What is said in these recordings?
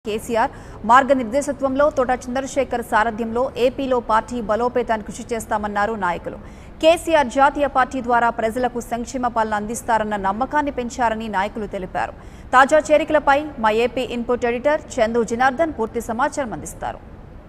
కేసీఆర్ మార్గనిర్దేశత్వంలో తోట చంద్రశేఖర్ సారథ్యంలో ఏపీలో పార్టీ బలోపేతానికి కృషి చేస్తామన్నారు నాయకులు కేసీఆర్ జాతీయ పార్టీ ద్వారా ప్రజలకు సంక్షేమ పాలన అందిస్తారన్న నమ్మకాన్ని పెంచారని నాయకులు తెలిపారు తాజా చేరికలపై మా AP input editor Chandu Janardhan పూర్తి సమాచారం అందిస్తారు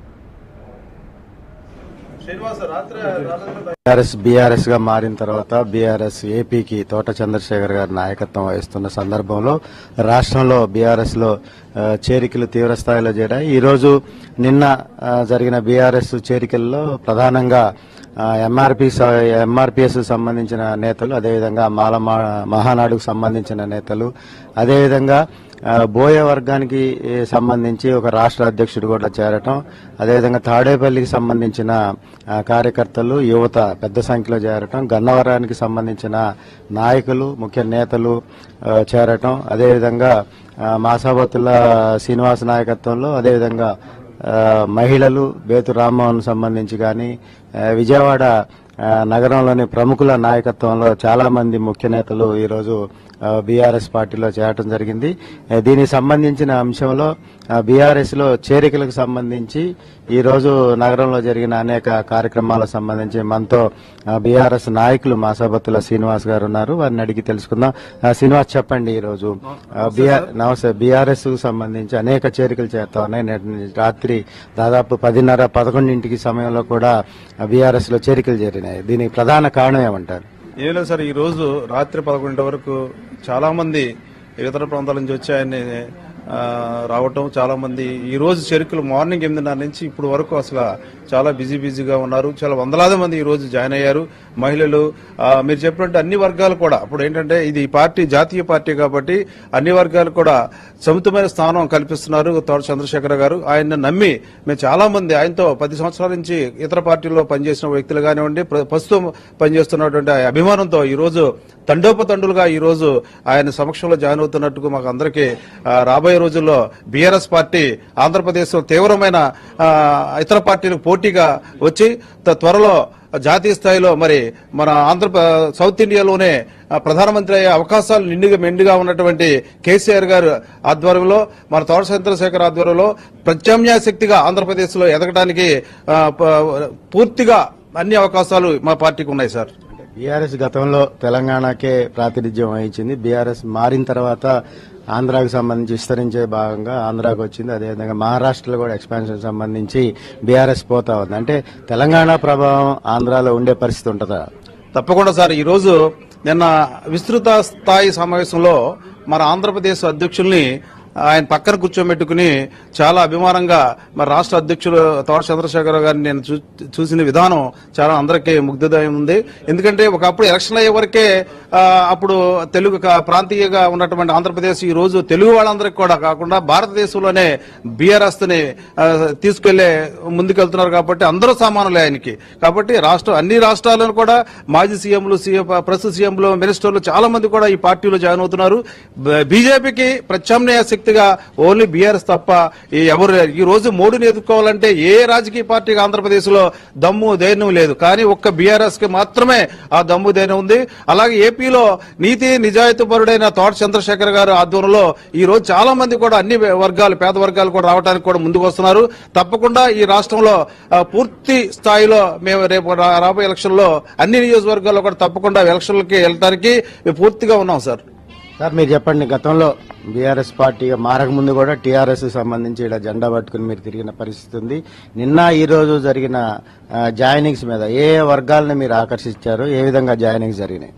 బీఆర్ఎస్ బీఆర్ఎస్ గా మారిన తర్వాత బీఆర్ఎస్ ఏపీకి తోట చంద్రశేఖర్ గారి నాయకత్వం వహిస్తున్న సందర్భంలో రాష్ట్రంలో బీఆర్ఎస్ లో ఆ, చేరికలు తీవ్ర స్థాయిలో చేరాయి ఈ రోజు నిన్న ఆ, జరిగిన బీఆర్ఎస్ చేరికల్లో ప్రధానంగా ఎంఆర్పి ఎంఆర్పిఎస్ సంబంధించిన నేతలు అదేవిధంగా మాల మా- మహానాడుకు సంబంధించిన నేతలు అదేవిధంగా ఆ, బోయ వర్గానికి ఏ, సంబంధించి ఒక రాష్ట్ర అధ్యక్షుడు కూడా చేరటం అదేవిధంగా తాడేపల్లికి సంబంధించిన ఆ, కార్యకర్తలు యువత పెద్ద సంఖ్యలో చేరటం గన్నవరానికి సంబంధించిన నాయకులు ముఖ్య నేతలు ఆ, చేరటం అదేవిధంగా ఆ, మాసాబతుల శ్రీనివాస నాయకత్వంలో అదేవిధంగా ఆ, మహిళలు బేతు రామ్మోహన్ సంబంధించి కానీ విజయవాడ ఆ, నగరంలోని ప్రముఖుల నాయకత్వంలో చాలా మంది ముఖ్య నేతలు ఈరోజు బీఆర్ఎస్ పార్టీలో చేరటం జరిగింది ఆ, దీనికి సంబంధించిన అంశంలో బీఆర్ఎస్ లో చేరికలకు సంబంధించి ఈ రోజు నగరంలో జరిగిన అనేక కార్యక్రమాలకు సంబంధించి మనతో బీఆర్ఎస్ నాయకులు మాసాబత్తుల శ్రీనివాస్ గారు ఉన్నారు వారిని అడిగి తెలుసుకుందాం ఆ, శ్రీనివాస్ చెప్పండి ఈ రోజు ఆ, బిఆర్ నమస్తే బీఆర్ఎస్ కు సంబంధించి అనేక చేరికలు చేస్తా ఉన్నాయి నేటి రాత్రి దాదాపు పదిన్నర పదకొండింటికి సమయంలో కూడా బీఆర్ఎస్ లో చేరికలు చేరినాయి దీనికి ప్రధాన కారణం ఏమంటారు ఏం లేదు సార్ ఈ రోజు రాత్రి పదకొండింటి వరకు చాలా మంది ఇతర ప్రాంతాల నుంచి వచ్చి ఆయన్ని ఆ, రావటం చాలా మంది ఈ రోజు చెరుకులు మార్నింగ్ ఎనిమిదిన్నర నుంచి ఇప్పుడు వరకు అసలు చాలా బిజీ బిజీగా ఉన్నారు చాలా వందలాది మంది ఈ రోజు జాయిన్ అయ్యారు మహిళలు ఆ, మీరు చెప్పినట్టు అన్ని వర్గాలు కూడా అప్పుడు ఏంటంటే ఇది పార్టీ జాతీయ పార్టీ కాబట్టి అన్ని వర్గాలు కూడా సముచితమైన స్థానం కల్పిస్తున్నారు తోట చంద్రశేఖర గారు ఆయన నమ్మి మేము చాలా మంది ఆయనతో పది సంవత్సరాల నుంచి ఇతర పార్టీల్లో పనిచేసిన వ్యక్తులు కానివ్వండి ప్ర- ప్రస్తుతం పనిచేస్తున్నటువంటి ఆ అభిమానంతో ఈ రోజు తండోపతండులుగా ఈ రోజు ఆయన సమక్షంలో జాయిన్ అవుతున్నట్టుగా మాకు అందరికీ ఆ, రాబోయే రోజుల్లో బీఆర్ఎస్ పార్టీ ఆంధ్రప్రదేశ్ లో తీవ్రమైన ఆ, ఇతర పార్టీలకు పోటీగా వచ్చి త- త్వరలో జాతీయ స్థాయిలో మరి మన ఆంధ్ర సౌత్ ఇండియాలోనే ఆ, ప్రధానమంత్రి అయ్యే అవకాశాలు నిండుగా మెండుగా ఉన్నటువంటి కేసీఆర్ గారు ఆధ్వర్యంలో మన తోట చంద్రశేఖర్ ఆధ్వర్యంలో ప్రత్యామ్నాయ శక్తిగా ఆంధ్రప్రదేశ్ లో ఎదగడానికి ఆ, ప- పూర్తిగా అన్ని అవకాశాలు మా పార్టీకి ఉన్నాయి సార్ బీఆర్ఎస్ గతంలో తెలంగాణకే ప్రాతినిధ్యం వహించింది బీఆర్ఎస్ మారిన తర్వాత ఆంధ్రాకు సంబంధించి విస్తరించే భాగంగా ఆంధ్రాకు వచ్చింది అదేవిధంగా మహారాష్ట్రలో కూడా ఎక్స్పాన్షన్ సంబంధించి బీఆర్ఎస్ పోతా ఉంది అంటే తెలంగాణ ప్రభావం ఆంధ్రాలో ఉండే పరిస్థితి ఉంటుందా తప్పకుండా సార్ ఈ రోజు నిన్న విస్తృత స్థాయి సమావేశంలో మన ఆంధ్రప్రదేశ్ అధ్యక్షుల్ని ఆయన పక్కన కూర్చోబెట్టుకుని చాలా అభిమానంగా మరి రాష్ట్ర అధ్యక్షులు తోట చంద్రశేఖర గారిని నేను చూ- చూసిన విధానం చాలా అందరికీ ముగ్ధదాయం ఉంది ఎందుకంటే ఒకప్పుడు ఎలక్షన్ అయ్యే వరకే ఆ, అప్పుడు తెలుగు క- ప్రాంతీయంగా ఉన్నటువంటి ఆంధ్రప్రదేశ్ ఈ రోజు తెలుగు వాళ్ళందరికీ కూడా కాకుండా భారతదేశంలోనే బీఆర్ఎస్ ని ఆ, తీసుకెళ్లే ముందుకెళ్తున్నారు కాబట్టి అందరూ సమానులే ఆయనకి కాబట్టి రాష్ట్రం అన్ని రాష్ట్రాలను కూడా మాజీ సీఎంలు సీఎం ప్రస్తుత సీఎంలు మినిస్టర్లు చాలా మంది కూడా ఈ పార్టీలో జాయిన్ అవుతున్నారు బ- బీజేపీకి ప్రత్యామ్నాయ శక్తిగా ఓన్లీ బీఆర్ఎస్ తప్ప ఈ ఎవరు లేరు. ఈ రోజు మోడీని ఎదుర్కోవాలంటే ఏ రాజకీయ పార్టీకి ఆంధ్రప్రదేశ్ లో దమ్ము ధైర్యం లేదు కానీ ఒక్క బీఆర్ఎస్ కి మాత్రమే ఆ దమ్ము ధైర్యం ఉంది అలాగే ఏపీలో నీతి నిజాయితీ పరుడైన తోట చంద్రశేఖర్ గారు ఆధ్వర్యంలో ఈ రోజు చాలా మంది కూడా అన్ని వర్గాలు పేద వర్గాలు కూడా రావడానికి కూడా ముందుకు వస్తున్నారు తప్పకుండా ఈ రాష్ట్రంలో ఆ, పూర్తి స్థాయిలో మేము రేపు రా- రాబోయే ఎలక్షన్ లో అన్ని నియోజకవర్గాల్లో కూడా తప్పకుండా ఎలక్షన్లకి వెళ్ళడానికి మేము పూర్తిగా ఉన్నాం సార్ సార్ మీరు చెప్పండి గతంలో బీఆర్ఎస్ పార్టీగా మారక ముందు కూడా టీఆర్ఎస్ సంబంధించి ఇలా జెండా పట్టుకుని మీరు తిరిగిన పరిస్థితి ఉంది నిన్న ఈ రోజు జరిగిన ఆ, జాయినింగ్స్ మీద ఏ ఏ వర్గాలను మీరు ఆకర్షించారు ఏ విధంగా జాయినింగ్స్ జరిగినాయి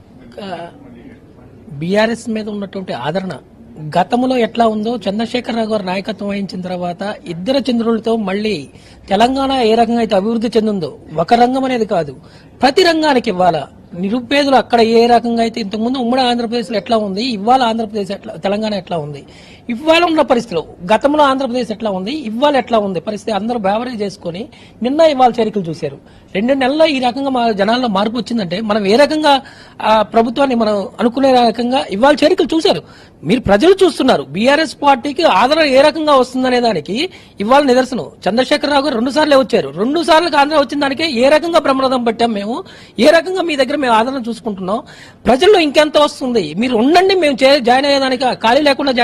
బీఆర్ఎస్ మీద ఉన్నటువంటి ఆదరణ గతంలో ఎట్లా ఉందో చంద్రశేఖరరావు గారు నాయకత్వం వహించిన తర్వాత ఇద్దరు చంద్రులతో మళ్ళీ తెలంగాణ ఏ రకంగా అయితే అభివృద్ధి చెందిందో ఒక రంగం అనేది కాదు ప్రతి రంగానికి ఇవ్వాలా నిరుపేదలు అక్కడ ఏ రకంగా అయితే ఇంతకుముందు ఉమ్మడి ఆంధ్రప్రదేశ్ లో ఎట్లా ఉంది ఇవాళ ఆంధ్రప్రదేశ్ ఎట్లా తెలంగాణ ఎట్లా ఉంది ఇవాళ ఉన్న పరిస్థితిలో గతంలో ఆంధ్రప్రదేశ్ ఎట్లా ఉంది ఇవాళ ఎట్లా ఉంది పరిస్థితి అందరూ బేవరేజ్ చేసుకొని నిన్న ఇవాళ చేరికలు చూశారు రెండు నెలల్లో ఈ రకంగా మా జనాల్లో మార్పు వచ్చిందంటే మనం ఏ రకంగా ఆ ప్రభుత్వాన్ని మనం అనుకునే రకంగా ఇవాళ చేరికలు చూశారు మీరు ప్రజలు చూస్తున్నారు బీఆర్ఎస్ పార్టీకి ఆదరణ ఏ రకంగా వస్తుందనే దానికి ఇవాళ నిదర్శనం చంద్రశేఖరరావు గారు రెండు సార్లే వచ్చారు రెండు సార్లు ఆంధ్ర వచ్చిన దానికే ఏ రకంగా బ్రహ్మరథం పట్టాం మేము ఏ రకంగా మీ దగ్గర మేము ఆదరణ చూసుకుంటున్నాం ప్రజల్లో ఇంకెంత వస్తుంది మీరు ఉండండి మేము చే- జాయిన్ అయ్యేదానికి ఖాళీ లేకుండా జాయిన్ అవుతున్న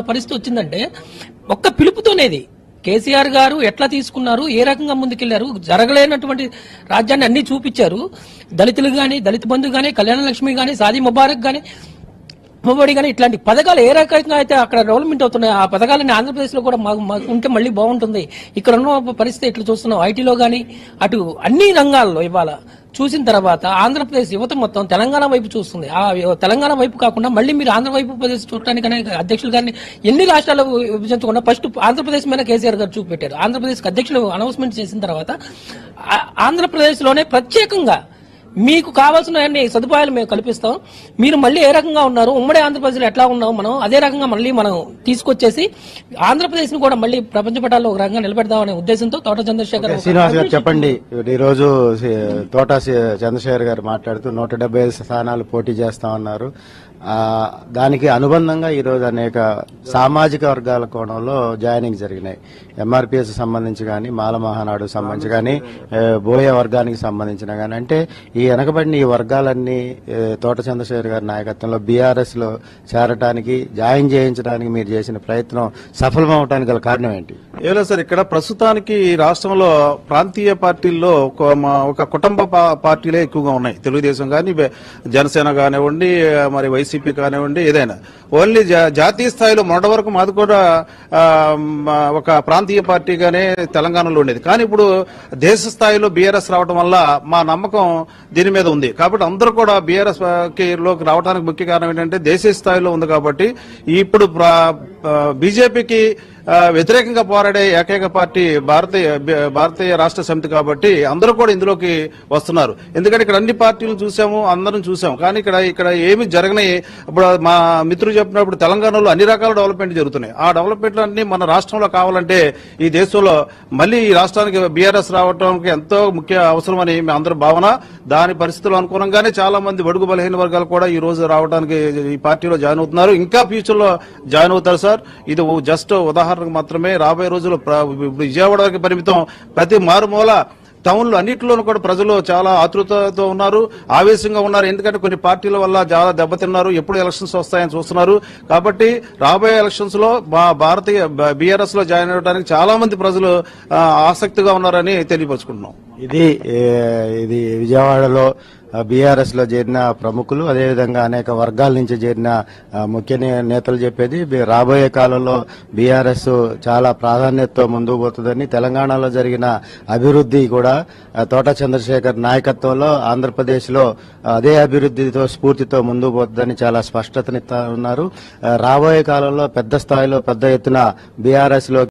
పరిస్థితి వచ్చిందంటే ఒక్క పిలుపుతోనేది కేసీఆర్ గారు ఎట్లా తీసుకున్నారు ఏ రకంగా ముందుకెళ్లారు జరగలేనటువంటి రాజ్యాన్ని అన్ని చూపించారు దళితులు గాని దళిత బంధు గాని కళ్యాణ లక్ష్మి గాని సాది ముబారక్ గాని అమ్మఒడి కానీ ఇట్లాంటి పథకాలు ఏ రకంగా అయితే అక్కడ డెవలప్మెంట్ అవుతున్నాయి ఆ పథకాలని ఆంధ్రప్రదేశ్ లో కూడా మాకు మాకు ఉంటే మళ్ళీ బాగుంటుంది ఇక్కడ ఉన్న పరిస్థితి ఇట్లా చూస్తున్నాం ఐటీలో కానీ అటు అన్ని రంగాల్లో ఇవాళ చూసిన తర్వాత ఆంధ్రప్రదేశ్ యువత మొత్తం తెలంగాణ వైపు చూస్తుంది ఆ తెలంగాణ వైపు కాకుండా మళ్ళీ మీరు ఆంధ్ర వైపు ప్రదేశ్ చూడటానికనే అధ్యక్షులు గారిని ఎన్ని రాష్ట్రాలు విభజించకుండా ఫస్ట్ ఆంధ్రప్రదేశ్ మీద కేసీఆర్ గారు చూపెట్టారు ఆంధ్రప్రదేశ్ అధ్యక్షులు అనౌన్స్మెంట్ చేసిన తర్వాత ఆ- ఆంధ్రప్రదేశ్ లోనే ప్రత్యేకంగా మీకు కావాల్సిన అన్ని సదుపాయాలు మేము కల్పిస్తాం మీరు మళ్ళీ ఏ రకంగా ఉన్నారు ఉమ్మడి ఆంధ్రప్రదేశ్లో ఎట్లా ఉన్నాం మనం అదే రకంగా మళ్ళీ మనం తీసుకొచ్చేసి ఆంధ్రప్రదేశ్ ను కూడా మళ్ళీ ప్రపంచ పటాల్లో ఒక రకంగా నిలబెడదామనే ఉద్దేశంతో తోట చంద్రశేఖర్ ఒక శ్రీనివాస్ గారు చెప్పండి ఈ రోజు సి- తోట సి- చంద్రశేఖర్ గారు మాట్లాడుతూ నూట డెబ్బై ఐదు స్థానాలు పోటీ చేస్తామన్నారు ఆ, దానికి అనుబంధంగా ఈ రోజు అనేక సామాజిక వర్గాల కోణంలో జాయినింగ్ జరిగినాయి ఎంఆర్పిఎస్ సంబంధించి కానీ మాల మహానాడు సంబంధించి కానీ ఏ, బోయ వర్గానికి సంబంధించిన కానీ అంటే ఈ వెనకబడిన ఈ వర్గాలన్నీ ఏ, తోట చంద్రశేఖర్ గారి నాయకత్వంలో బీఆర్ఎస్ లో చేరటానికి జాయిన్ చేయించడానికి మీరు చేసిన ప్రయత్నం సఫలమవటానికి గల కారణం ఏంటి ఏలే సార్ ఇక్కడ ప్రస్తుతానికి ఈ రాష్ట్రంలో ప్రాంతీయ పార్టీల్లో ఒక మా- ఒక కుటుంబ పా- పార్టీలే ఎక్కువగా ఉన్నాయి తెలుగుదేశం కానీ బె- జనసేన కానివ్వండి మరి వైసీపీ కానివ్వండి ఏదైనా ఓన్లీ జా- జాతీయ స్థాయిలో మొదటి వరకు మాది కూడా ఆ, మ- ఒక ప్రాంతీయ పార్టీగానే తెలంగాణలో ఉండేది కానీ ఇప్పుడు దేశ స్థాయిలో బీఆర్ఎస్ రావడం వల్ల మా నమ్మకం దీని మీద ఉంది కాబట్టి అందరూ కూడా బీఆర్ఎస్ లోకి రావడానికి ముఖ్య కారణం ఏంటంటే దేశీయ స్థాయిలో ఉంది కాబట్టి ఇప్పుడు బీజేపీకి ఆ, వ్యతిరేకంగా పోరాడే ఏకైక పార్టీ భారతీయ బి- భారతీయ రాష్ట్ర సమితి కాబట్టి అందరూ కూడా ఇందులోకి వస్తున్నారు ఎందుకంటే ఇక్కడ అన్ని పార్టీలను చూసాము అందరం చూసాం కానీ ఇక్కడ ఇక్కడ ఏమి జరగని ఇప్పుడు మా మిత్రులు చెప్పినప్పుడు తెలంగాణలో అన్ని రకాల డెవలప్మెంట్ జరుగుతున్నాయి ఆ డెవలప్మెంట్లు అన్ని మన రాష్ట్రంలో కావాలంటే ఈ దేశంలో మళ్ళీ ఈ రాష్ట్రానికి బీఆర్ఎస్ రావడానికి ఎంతో ముఖ్య అవసరమని మీ అందరి భావన దాని పరిస్థితులు అనుగుణంగానే చాలా మంది బడుగు బలహీన వర్గాలు కూడా ఈ రోజు రావడానికి ఈ పార్టీలో జాయిన్ అవుతున్నారు ఇంకా ఫ్యూచర్ లో జాయిన్ అవుతారు సార్ ఇది జస్ట్ ఉదాహరణకు మాత్రమే రాబోయే రోజుల్లో ప్ర- ఇప్పుడు విజయవాడకి పరిమితం ప్రతి మారుమూల టౌన్లు అన్నింటిలోనూ కూడా ప్రజలు చాలా ఆతృతతో ఉన్నారు ఆవేశంగా ఉన్నారు ఎందుకంటే కొన్ని పార్టీల వల్ల చాలా దెబ్బతిన్నారు ఎప్పుడు ఎలక్షన్స్ వస్తాయని చూస్తున్నారు కాబట్టి రాబోయే ఎలక్షన్స్ లో మా భారతీయ బీఆర్ఎస్ లో జాయిన్ అవ్వడానికి చాలా మంది ప్రజలు ఆ, ఆసక్తిగా ఉన్నారని తెలియపరుచుకుంటున్నాం ఇది ఏ, ఇది విజయవాడలో బీఆర్ఎస్ లో చేరిన ప్రముఖులు అదేవిధంగా అనేక వర్గాల నుంచి చేరిన ఆ, ముఖ్య నే- నేతలు చెప్పేది బి- రాబోయే కాలంలో బీఆర్ఎస్ చాలా ప్రాధాన్యతతో ముందుకు పోతుందని తెలంగాణలో జరిగిన అభివృద్ధి కూడా ఆ, తోట చంద్రశేఖర్ నాయకత్వంలో ఆంధ్రప్రదేశ్ లో అదే అభివృద్ధితో స్ఫూర్తితో ముందుకు పోతుందని చాలా స్పష్టతనిస్తా ఉన్నారు ఆ, రాబోయే కాలంలో పెద్ద స్థాయిలో పెద్ద ఎత్తున బీఆర్ఎస్ లో